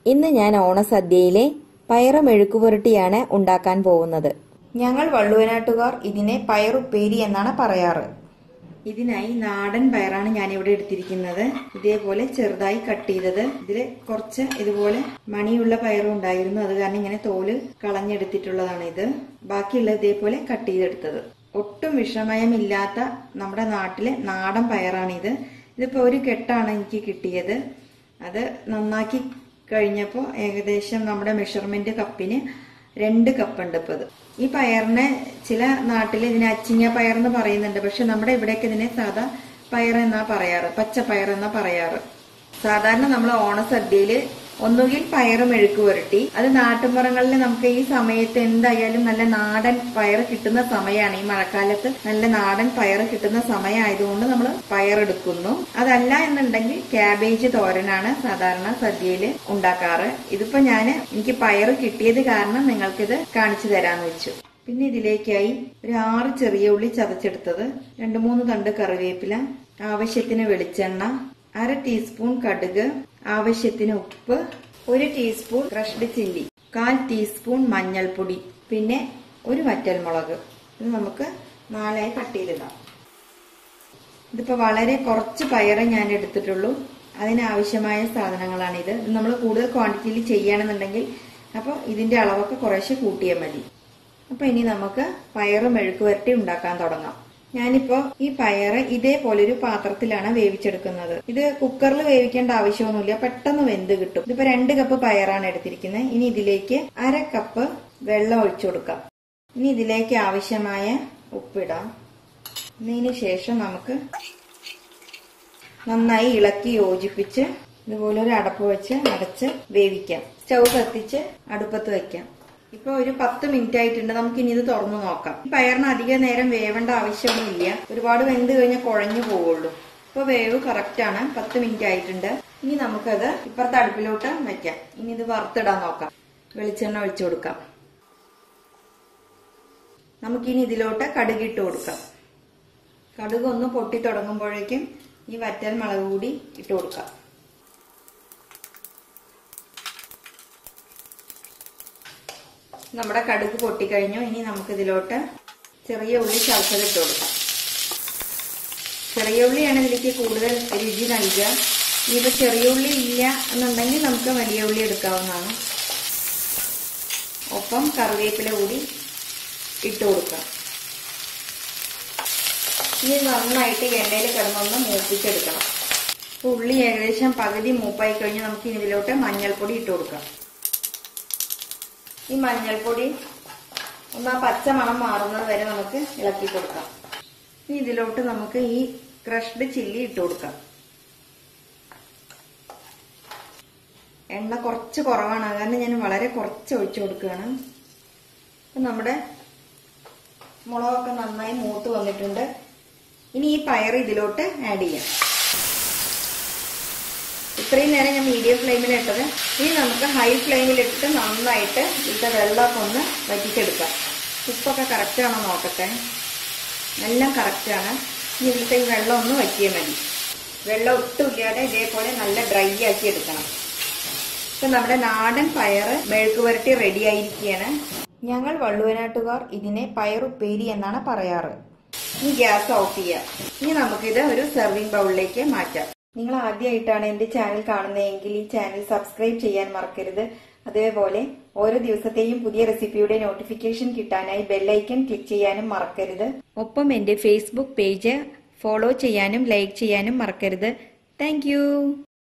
ഇന്ന് ഞാൻ ഓണസദ്യയിലെ പയറ് മെഴുക്കുപുരട്ടിയാണ് ഉണ്ടാക്കാൻ പോകുന്നത് ഞങ്ങൾ വള്ളുവനാട്ടുകാർ ഇതിനെ പയറുപ്പേരി എന്നാണ് പറയാറ് ഇതിനായി നാടൻ പയറാണ് ഞാൻ ഇവിടെ എടുത്തിരിക്കുന്നത് ഇതേപോലെ ചെറുതായി കട്ട് ചെയ്തത് ഇതിൽ കുറച്ച് ഇതുപോലെ മണിയുള്ള പയറും ഉണ്ടായിരുന്നു അത് കാരണം ഇങ്ങനെ തോല് കളഞ്ഞെടുത്തിട്ടുള്ളതാണ് ഇത് ബാക്കിയുള്ളത് ഇതേപോലെ കട്ട് ചെയ്തെടുത്തത് ഒട്ടും വിഷമയമില്ലാത്ത നമ്മുടെ നാട്ടിലെ നാടൻ പയറാണിത് ഇതിപ്പോ ഒരു കെട്ടാണ് എനിക്ക് കിട്ടിയത് അത് നന്നാക്കി കഴിഞ്ഞപ്പോൾ ഏകദേശം നമ്മുടെ മെഷർമെന്റ് കപ്പിന് രണ്ട് കപ്പ് ഉണ്ട് ഇപ്പൊ ഇത് ഈ പയറിനെ ചില നാട്ടിൽ ഇതിനെ അച്ചിങ്ങ പയർ എന്ന് പറയുന്നുണ്ട് പക്ഷെ നമ്മുടെ ഇവിടെയൊക്കെ ഇതിനെ സാധാ പയർ എന്നാ പറയാറ് പച്ച പയർ എന്നാ പറയാറ് സാധാരണ നമ്മൾ ഓണസദ്യയില് ഒന്നുകിൽ പയറ് മെഴുക്ക് പുരട്ടി അത് നാട്ടുമ്പുറങ്ങളിൽ നമുക്ക് ഈ സമയത്ത് എന്തായാലും നല്ല നാടൻ പയർ കിട്ടുന്ന സമയമാണ് ഈ മഴക്കാലത്ത് നല്ല നാടൻ പയർ കിട്ടുന്ന സമയമായതുകൊണ്ട് നമ്മൾ പയറെടുക്കുന്നു അതല്ല എന്നുണ്ടെങ്കിൽ ക്യാബേജ് തോരനാണ് സാധാരണ സദ്യയിൽ ഉണ്ടാക്കാറ് ഇതിപ്പോ ഞാൻ എനിക്ക് പയർ കിട്ടിയത് കാരണം നിങ്ങൾക്കിത് കാണിച്ചു തരാന്ന് വെച്ചു പിന്നെ ഇതിലേക്കായി ഒരു ആറ് ചെറിയ ഉള്ളി ചതച്ചെടുത്തത് രണ്ട് മൂന്ന് തണ്ട് കറിവേപ്പില ആവശ്യത്തിന് വെളിച്ചെണ്ണ അര ടീസ്പൂൺ കടുക് ആവശ്യത്തിന് ഉപ്പ് ഒരു ടീസ്പൂൺ ക്രഷ്ഡ് ചില്ലി കാൽ ടീസ്പൂൺ മഞ്ഞൾപ്പൊടി പിന്നെ ഒരു വറ്റൽമുളക് ഇത് നമുക്ക് നാലായി കട്ട് ചെയ്തിടാം ഇതിപ്പോ വളരെ കുറച്ച് പയറേ ഞാൻ എടുത്തിട്ടുള്ളൂ അതിനാവശ്യമായ സാധനങ്ങളാണിത് ഇത് നമ്മൾ കൂടുതൽ ക്വാണ്ടിറ്റിയിൽ ചെയ്യുകയാണെന്നുണ്ടെങ്കിൽ അപ്പോൾ ഇതിന്റെ അളവൊക്കെ കുറേശ്ശെ കൂട്ടിയാൽ മതി അപ്പൊ ഇനി നമുക്ക് പയറ് മെഴുക്ക് വരട്ടി ഉണ്ടാക്കാൻ തുടങ്ങാം ഞാനിപ്പോ ഈ പയറ് ഇതേപോലെ ഒരു പാത്രത്തിലാണ് വേവിച്ചെടുക്കുന്നത് ഇത് കുക്കറിൽ വേവിക്കേണ്ട ആവശ്യമൊന്നുമില്ല പെട്ടെന്ന് വെന്ത് കിട്ടും ഇതിപ്പോ രണ്ട് കപ്പ് പയറാണ് എടുത്തിരിക്കുന്നത് ഇനി ഇതിലേക്ക് അര കപ്പ് വെള്ളം ഒഴിച്ചു കൊടുക്കാം ഇനി ഇതിലേക്ക് ആവശ്യമായ ഉപ്പിടാം ഇതിന് ശേഷം നമുക്ക് നന്നായി ഇളക്കി യോജിപ്പിച്ച് ഇതുപോലെ ഒരു അടപ്പ് വെച്ച് അടച്ച് വേവിക്കാം സ്റ്റൗ കത്തിച്ച് അടുപ്പത്ത് വെക്കാം ഇപ്പൊ ഒരു പത്ത് മിനിറ്റ് ആയിട്ടുണ്ട് നമുക്ക് ഇനി ഇത് തുറന്നു നോക്കാം ഈ പയറിന് അധിക നേരം വേവേണ്ട ആവശ്യമൊന്നുമില്ല ഒരുപാട് വെന്ത് കഴിഞ്ഞാൽ കുഴഞ്ഞു പോവുള്ളൂ ഇപ്പൊ വേവ് കറക്റ്റ് ആണ് പത്ത് മിനിറ്റ് ആയിട്ടുണ്ട് ഇനി നമുക്കത് ഇപ്പുറത്തെ അടുപ്പിലോട്ട് വെക്കാം ഇനി ഇത് വറുത്തിടാൻ നോക്കാം വെളിച്ചെണ്ണ ഒഴിച്ചു കൊടുക്കാം നമുക്കിനി ഇതിലോട്ട് കടുകിട്ട് കൊടുക്കാം കടുക് ഒന്ന് പൊട്ടി തുടങ്ങുമ്പോഴേക്കും ഈ വറ്റൽ മുളക് കൂടി ഇട്ട് കൊടുക്കാം നമ്മുടെ കടുക് പൊട്ടിക്കഴിഞ്ഞു ഇനി നമുക്ക് ഇതിലോട്ട് ചെറിയ ഉള്ളി ചതച്ചത് ഇട്ട് കൊടുക്കാം ചെറിയ ഉള്ളിയാണ് ഇതിലേക്ക് കൂടുതൽ രുചി നൽകുക ഇനിയിപ്പോൾ ചെറിയ ഉള്ളി ഇല്ല എന്നുണ്ടെങ്കിൽ നമുക്ക് വലിയ ഉള്ളി എടുക്കാവുന്നതാണ് ഒപ്പം കറിവേപ്പില കൂടി ഇട്ട് കൊടുക്കാം ഇനി നന്നായിട്ട് എണ്ണയിൽ കിടന്നൊന്ന് മൂപ്പിച്ചെടുക്കണം ഉള്ളി ഏകദേശം പകുതി മൂപ്പായി കഴിഞ്ഞ് നമുക്ക് ഇനി ഇതിലോട്ട് മഞ്ഞൾപ്പൊടി ഇട്ട് കൊടുക്കാം ഈ മഞ്ഞൾപ്പൊടി ഒന്ന് ആ പച്ച മണം മാറുന്നത് വരെ നമുക്ക് ഇളക്കി കൊടുക്കാം ഇനി ഇതിലോട്ട് നമുക്ക് ഈ ക്രഷ്ഡ് ചില്ലി ഇട്ട് കൊടുക്കാം എണ്ണ കുറച്ച് കുറവാണ് കാരണം ഞാൻ വളരെ കുറച്ച് ഒഴിച്ചു കൊടുക്കുകയാണ് അപ്പൊ നമ്മുടെ മുളകൊക്കെ നന്നായി മൂത്ത് വന്നിട്ടുണ്ട് ഇനി ഈ പയർ ഇതിലോട്ട് ആഡ് ചെയ്യാം ഇത്രയും നേരം ഞാൻ മീഡിയം ഫ്ലെയിമിൽ ഇട്ടത് ഇനി നമുക്ക് ഹൈ ഫ്ലെയിമിൽ ഇട്ടിട്ട് നന്നായിട്ട് ഇതിന്റെ വെള്ളമൊക്കെ ഒന്ന് വറ്റിച്ചെടുക്കാം ഉപ്പൊക്കെ കറക്റ്റ് ആണോ നോക്കട്ടെ എല്ലാം കറക്റ്റ് ആണ് ഇനി ഇതിലത്തെ ഈ വെള്ളം ഒന്ന് വറ്റിയാൽ മതി വെള്ളം ഒട്ടുമില്ലാതെ ഇതേപോലെ നല്ല ഡ്രൈ ആക്കി എടുക്കണം ഇപ്പൊ നമ്മുടെ നാടൻ പയറ് മെഴുക്ക് പുരട്ടി റെഡി ആയിരിക്കുകയാണ് ഞങ്ങൾ വള്ളുവനാട്ടുകാർ ഇതിനെ പയറുപ്പേരി എന്നാണ് പറയാറ് ഇനി ഗ്യാസ് ഓഫ് ചെയ്യാം ഇനി നമുക്കിത് ഒരു സെർവിംഗ് ബൗളിലേക്ക് മാറ്റാം നിങ്ങൾ ആദ്യമായിട്ടാണ് എന്റെ ചാനൽ കാണുന്നതെങ്കിൽ ഈ ചാനൽ സബ്സ്ക്രൈബ് ചെയ്യാൻ മറക്കരുത് അതേപോലെ ഓരോ ദിവസത്തെയും പുതിയ റെസിപ്പിയുടെ നോട്ടിഫിക്കേഷൻ കിട്ടാനായി ബെല്ലൈക്കൺ ക്ലിക്ക് ചെയ്യാനും മറക്കരുത് ഒപ്പം എന്റെ ഫേസ്ബുക്ക് പേജ് ഫോളോ ചെയ്യാനും ലൈക്ക് ചെയ്യാനും മറക്കരുത് താങ്ക്